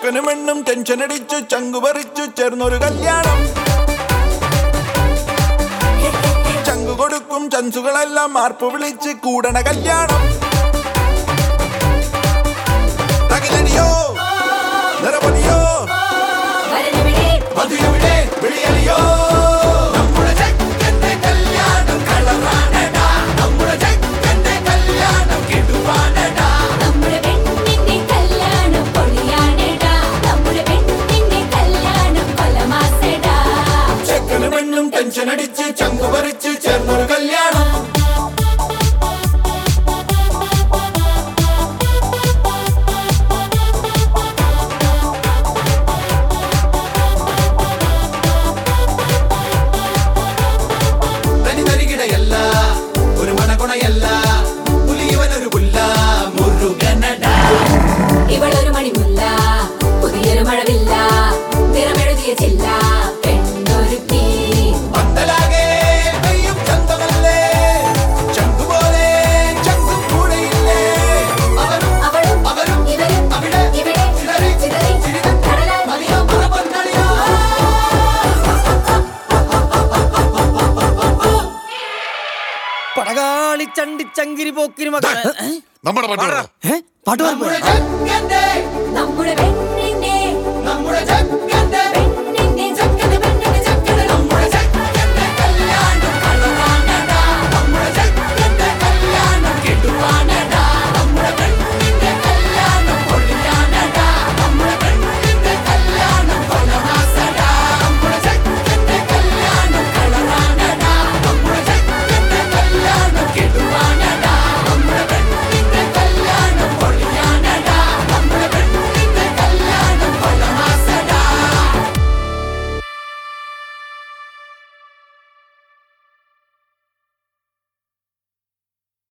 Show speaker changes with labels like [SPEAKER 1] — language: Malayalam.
[SPEAKER 1] ചെക്കനും പെണ്ണും ടെൻഷൻ അടിച്ചു ചങ്കുപറിച്ചു ചേർന്നൊരു കല്യാണം ചങ്കു കൊടുക്കും ചൻസുകളെല്ലാം മാർപ്പ് വിളിച്ച് കൂടണ കല്യാണം തകിലടിയോ നിറപൊലിയോ
[SPEAKER 2] വരനെവിടെ
[SPEAKER 1] മധുരവിടെ വിളിയലിയോ നമ്മുടെ ചെക്കന്റെ കല്യാണം കളറാണടാ നമ്മുടെ ചെക്കന്റെ കല്യാണം കിടുവാണടാ
[SPEAKER 2] നമ്മുടെ പെണ്ണിന്റെ കല്യാണം പൊളിയാണെടാ നമ്മുടെ പെണ്ണിന്റെ കല്യാണം കൊലമാസടാ
[SPEAKER 1] ചെക്കനും പെണ്ണും ടെൻഷൻ അടിച്ച് ചങ്കു പറിച്ച് ചേർന്നൊരു കല്യാണം തനി തരികിടയല്ല ഒരു മണകുണയല്ല പുലിയവനൊരു പുല്ല മുരുകനട
[SPEAKER 2] ഇവളൊരു മണിമുല്ല പുതിയൊരു മഴവില്ല നിറമെഴുതിയ ചില്ല പെണ്ണൊരുക്കി
[SPEAKER 1] പന്തലാകെ പെയ്യും ചന്തമല്ലേ ചങ്കുപോലെ ചങ്കും കൂടെയില്ലേ അവരും
[SPEAKER 2] അവളും
[SPEAKER 1] അവരും
[SPEAKER 2] ഇവരും
[SPEAKER 1] അവിടെ
[SPEAKER 2] ഇവിടെ
[SPEAKER 1] ചിതറി
[SPEAKER 2] ചിതറി
[SPEAKER 1] ചിരിതം
[SPEAKER 2] കടലാൽ
[SPEAKER 1] മതിയോ മറപ്പൊന്നളിയോ
[SPEAKER 3] പടകാളി ചണ്ടി ചങ്കിരി പോക്കിരി മക്കളെ
[SPEAKER 4] നമ്മുടെ പാട്ട് പാടാം.
[SPEAKER 3] ഏ? പാട്ട് പാടുമ്പോ
[SPEAKER 1] നമ്മുടെ ചെക്കന്റെ
[SPEAKER 2] നമ്മുടെ പെണ്ണിന്റെ